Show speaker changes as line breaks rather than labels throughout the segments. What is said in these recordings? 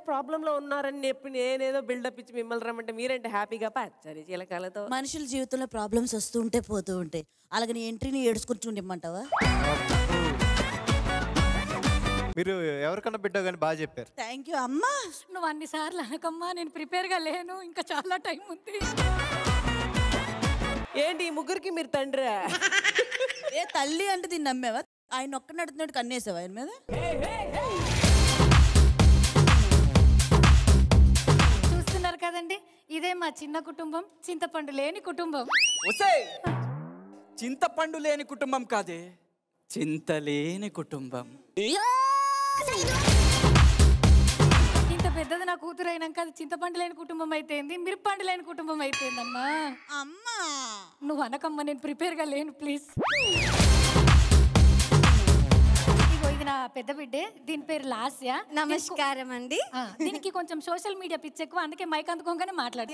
ప్రాబ్లంలో ఉన్నారని చెప్పి నేనేదో బిల్డప్ ఇచ్చి మిమ్మల్ని రమ్మంటే మీరేంటి హ్యాపీగా పచ్చరి చిలకలతో
మనుషుల జీవితంలో ప్రాబ్లమ్స్ వస్తూ ఉంటే పోతూ ఉంటాయి అలాగే నీ ఎంట్రీని ఏడుచుకుంటూ ఇమ్మంటావా
మీరు ఎవరికన్నా బిడ్డ కానీ బాగా చెప్పారు
థ్యాంక్ యూ అమ్మా
నువ్వు అన్నిసార్లు అనకమ్మా నేను ప్రిపేర్గా లేను ఇంకా చాలా టైం ఉంది
ఏంటి ఈ ముగ్గురికి మీరు తండ్రి
ఏ తల్లి అంటే దీన్ని నమ్మేవా ఆయన ఒక్క నడుతున్నాడు కన్నేసావా ఆయన మీద
చూస్తున్నారు కదండి ఇదే మా చిన్న కుటుంబం చింతపండు లేని కుటుంబం
ఒసేయ్ చింతపండు లేని కుటుంబం కాదే చింతలేని కుటుంబం
ఇంత పెద్దది నా కూతురు అయినాక అది చింతపండు లేని కుటుంబం అయితేంది మిరపండు లేని కుటుంబం అయితేందమ్మా
అమ్మా
నువ్వు అనకమ్మా నేను ప్రిపేర్గా లేను ప్లీజ్ ఇగో ఇది నా పెద్ద బిడ్డే దీని పేరు లాస్య
నమస్కారం అండి
ఆ, దీనికి కొంచెం సోషల్ మీడియా పిచ్చి ఎక్కువ అందుకే మైక్ అందుకోగానే మాట్లాడు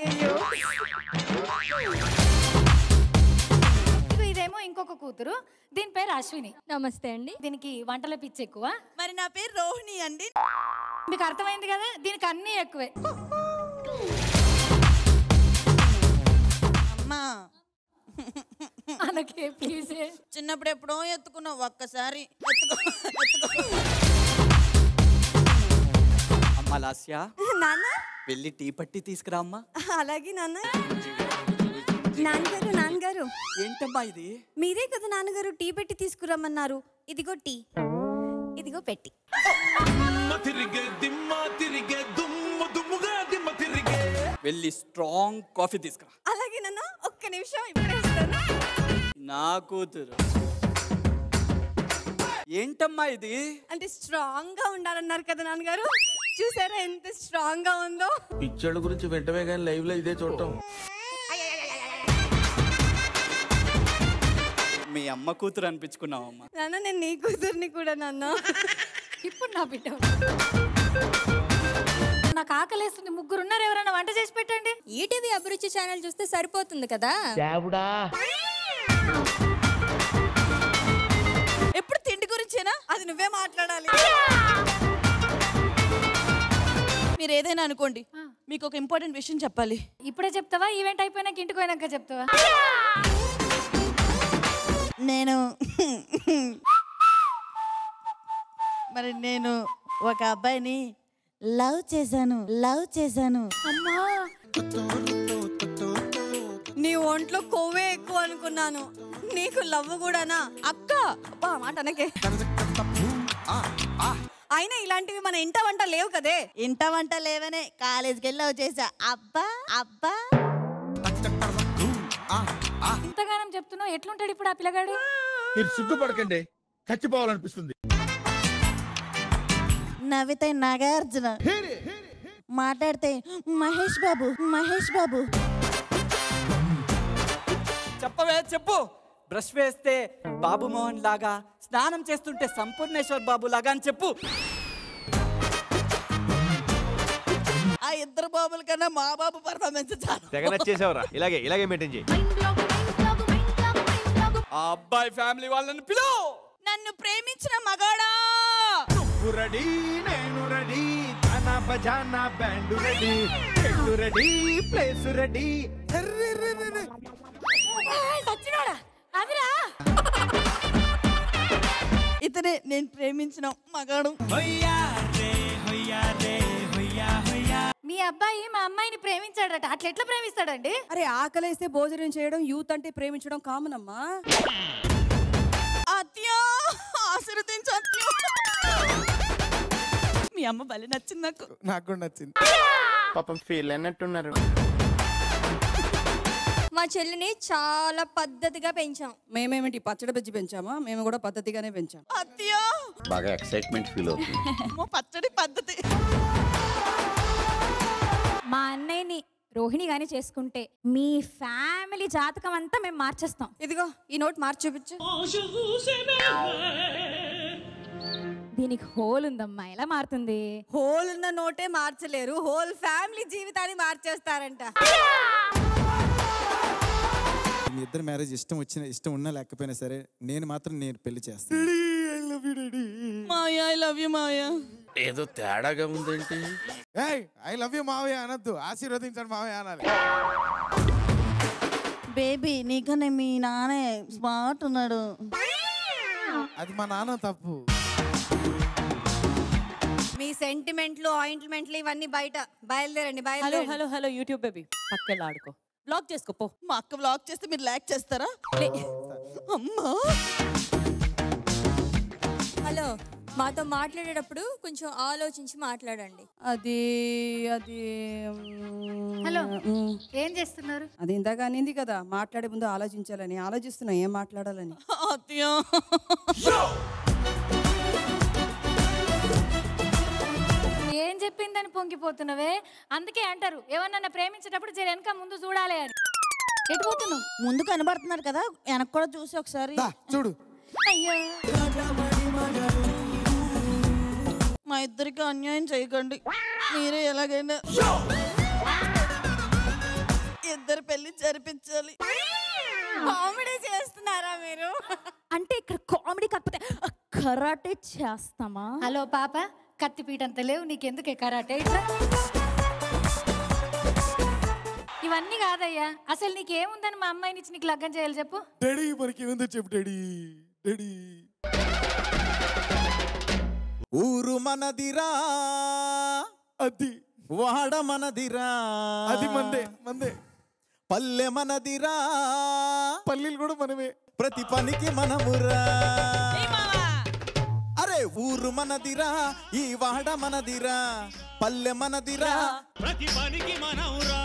ఇగో ఇదేమో ఇంకొక కూతురు దీని పేరు అశ్విని
నమస్తే అండి
దీనికి వంటల పిచ్చి ఎక్కువ
మరి నా పేరు రోహిణి అండి
మీకు అర్థమైంది కదా దీనికి అన్నీ ఎక్కువే
అమ్మా
అనకే ప్లీజే
చిన్నప్పుడు ఎప్పుడో ఎత్తుకున్నావు ఒక్కసారి ఎత్తుకో ఎత్తుకో
అమ్మ లాస్య
నాన్న
వెళ్ళి టీ పట్టి తీసుకురా అమ్మా
అలాగే నాన్న నాన్నగారు నాన్నగారు
ఏంటమ్మా ఇది
మీరే కదా నాన్నగారు టీ పెట్టి తీసుకురమ్మన్నారు ఇదిగో టీ ఇదిగో పెట్టి
తిరిగే దిమ్మ తిరిగే దుమ్ము దుమ్ముగా దిమ్మ తిరిగే
వెళ్ళి స్ట్రాంగ్ కాఫీ తీసుకురా
అలాగే నాన్న ఒక్క నిమిషం ఇప్పుడే ఇస్తాను
నా కూతురు ఏంటమ్మా ఇది
అంటే స్ట్రాంగ్ గా ఉండాలన్నారు కదా నాన్నగారు చూసారా ఎంత స్ట్రాంగ్ గా ఉందో
పిచ్చోళ్ళ గురించి వెంటనే కానీ లైవ్ లో ఇదే చూడటం
మీ అమ్మ కూతురు అనిపించుకున్నావమ్మా
నాన్న నేను నీ కూతుర్ని కూడా నాన్న
ఇప్పుడు నా బిడ్డ నాకు ఆకలేస్తుంది ముగ్గురు ఉన్నారు ఎవరైనా వంట చేసి పెట్టండి
ఈటీవీ అభిరుచి ఛానల్ చూస్తే సరిపోతుంది కదా
ఎప్పుడు తిండి గురించేనా అది నువ్వే మాట్లాడాలి మీరు ఏదైనా అనుకోండి మీకు ఒక ఇంపార్టెంట్ విషయం చెప్పాలి
ఇప్పుడే చెప్తావా ఈవెంట్ అయిపోయినాక ఇంటికి పోయినాక చెప్తావా
నేను మరి నేను ఒక అబ్బాయిని లవ్ చేశాను లవ్ చేశాను
అమ్మా
నీ ఒంట్లో కొవ్వే ఎక్కువ అనుకున్నాను నీకు లవ్ కూడానా అక్క అబ్బా ఆ మాట అనకే అయినా ఇలాంటివి మన ఇంట వంట లేవు కదే
ఇంట వంట లేవనే కాలేజీకి వెళ్ళి లవ్ చేశా అబ్బా అబ్బా
ఇంతగానం చెప్తున్నావు ఎట్లుంటాడు ఇప్పుడు ఆ పిల్లగాడు
మీరు సిగ్గుపడకండి చచ్చిపోవాలనిపిస్తుంది
నవ్వితే నాగార్జున మాట్లాడితే మహేష్ బాబు మహేష్ బాబు
చెప్పవే చెప్పు బ్రష్ వేస్తే బాబు మోహన్ లాగా స్నానం చేస్తుంటే సంపూర్ణేశ్వర్ బాబు లాగా అని చెప్పు
ఆ ఇద్దరు బాబుల కన్నా మా బాబు పర్ఫార్మెన్స్ చాలా
తెగ నచ్చేసావురా ఇలాగే ఇలాగే మెయింటైన్ చేయి
ఆ అబ్బాయి ఫ్యామిలీ వాళ్ళని పిలో
నన్ను ప్రేమించిన మగాడా
నువ్వు రెడీ నేను రెడీ తానా బజానా బ్యాండ్ రెడీ చెట్టు రెడీ ప్లేస్ రెడీ
సచ్చినోడా అదిరా
ఇతనే నేను ప్రేమించిన మగాడు
మీ అబ్బాయి మా అమ్మాయిని ప్రేమించాడట అట్లా ఎట్లా ప్రేమిస్తాడండి
అరే ఆకలేస్తే భోజనం చేయడం యూత్ అంటే ప్రేమించడం కామన్ అమ్మా
అత్యా ఆశీర్వదించు అత్యా మీ అమ్మ భలే నచ్చింది నాకు
నాకు కూడా నచ్చింది పాపం ఫీల్ అన్నట్టున్నారు
మా చెల్లిని చాలా పద్ధతిగా పెంచాం
మేమేమిటి పచ్చడి బజ్జి పెంచామా మేము కూడా పద్ధతిగానే పెంచాం
అత్యా
బాగా ఎక్సైట్మెంట్ ఫీల్ అవుతుంది
అమ్మో, పచ్చడి పద్ధతి
మా అన్నయ్యని రోహిణి గాని చేసుకుంటే మీ ఫ్యామిలీ జాతకం అంతా మేము మార్చేస్తాం
ఇదిగో ఈ నోట్ మార్చి చూపించు
దీనికి హోల్ ఉందమ్మా ఎలా మారుతుంది
హోల్ ఉన్న నోటే మార్చలేరు హోల్ ఫ్యామిలీ జీవితాన్ని మార్చేస్తారంట
మీ ఇద్దరు మ్యారేజ్ ఇష్టం వచ్చిన ఇష్టం ఉన్నా లేకపోయినా సరే నేను మాత్రం నేను పెళ్లి చేస్తాను
love you daddy
Maya I love you Maya
ఏదో తేడాగా ఉందేంటి
ఏయ్ ఐ లవ్ యూ మావయ్య అనొద్దు ఆశీర్వదించండి మావయ్య అనాలి
బేబీ నీకనే మీ నానే స్మార్ట్ ఉన్నాడు
అది మా నాన్న తప్పు
మీ సెంటిమెంట్లు ఆయింట్మెంట్లు ఇవన్నీ బయట బయలుదేరండి
హలో
బయలుదేరండి
హలో హలో యూట్యూబ్ బేబీ పక్కన ఆడుకో బ్లాక్ చేసుకో పో
మా అక్క బ్లాక్ చేస్తే మీరు ల్యాక్ చేస్తారా అమ్మా
హలో మాతో మాట్లాడేటప్పుడు కొంచెం ఆలోచించి మాట్లాడండి
అది అది మ్,
హలో
మ్,
ఏం చేస్తున్నారు
అది ఇందాక అనింది కదా మాట్లాడే ముందు ఆలోచించాలని ఆలోచిస్తున్నా ఏం మాట్లాడాలని
అత్తయ్య
ఏం చెప్పిందని పొంగిపోతున్నావే అందుకే అంటారు ఏమన్నా ప్రేమించేటప్పుడు జర వెనక ముందు చూడాలి అని ఎటు పోతున్నావు
ముందు కనబడుతున్నారు కదా వెనక్కి కూడా చూసి ఒకసారి
దా, చూడు
అయ్యో
మా ఇద్దరికి అన్యాయం చేయకండి మీరే ఎలాగైనా ఇద్దరు పెళ్లి జరిపించాలి
కామెడీ చేస్తున్నారా మీరు
అంటే ఇక్కడ కామెడీ కాకపోతే కరాటే చేస్తామా
హలో పాప కత్తిపీట అంత లేవు నీకెందుకే కరాటే ఇట్లా ఇవన్నీ కాదయ్యా అసలు నీకేముందని మా అమ్మాయిని ఇచ్చి నీకు లగ్గం చేయాలి చెప్పు
డాడీ మనకి ఏముందో చెప్పు డాడీ డాడీ
ఊరు మనదిరా
అది
వాడ మనదిరా
అది మందే మందే
పల్లె మనదిరా
పల్లీలు కూడా మనమే
ప్రతి పనికి మనమురా అరే ఊరు మనదిరా ఈ వాడ మనదిరా పల్లె మనదిరా
ప్రతి పనికి మనవురా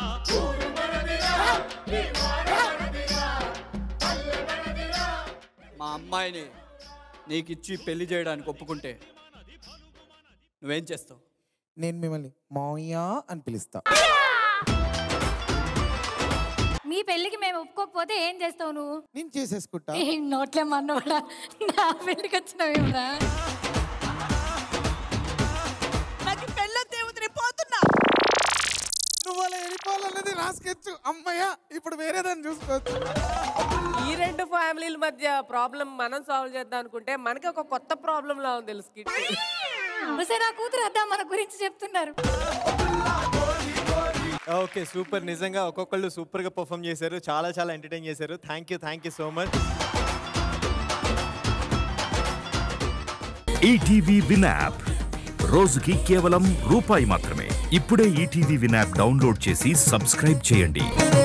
మా అమ్మాయిని నీకు ఇచ్చి పెళ్లి చేయడానికి ఒప్పుకుంటే నువ్వేం చేస్తావు
నేను మిమ్మల్ని మావయ్య అని పిలుస్తా
మీ పెళ్ళికి మేము ఒప్పుకోకపోతే ఏం చేస్తావు నువ్వు
నేను చేసేసుకుంటా
ఏ నోట్లే మన్నోడా నా పెళ్ళికి వచ్చినవేమరా
నాకు పెళ్ళొద్దు ఏముంది పోతున్నా
నువ్వు అలా వెళ్ళిపోవాలన్నది నా స్కెచ్ అమ్మయ్య ఇప్పుడు వేరేదాన్ని చూసుకోవచ్చు
ఈ రెండు ఫ్యామిలీల మధ్య ప్రాబ్లం మనం సాల్వ్ చేద్దాం అనుకుంటే మనకి ఒక కొత్త ప్రాబ్లం లా ఉంది స్కిట్
ఒకసారి నా కూతురు అద్దా మన గురించి చెప్తున్నారు
ఓకే సూపర్ నిజంగా ఒక్కొక్కళ్ళు సూపర్గా పర్ఫామ్ చేశారు చాలా చాలా ఎంటర్టైన్ చేశారు thank you thank you so much
ETV Win app రోజుకి కేవలం రూపాయి మాత్రమే ఇప్పుడే ఈటీవీ విన్ యాప్ డౌన్లోడ్ చేసి సబ్స్క్రైబ్ చేయండి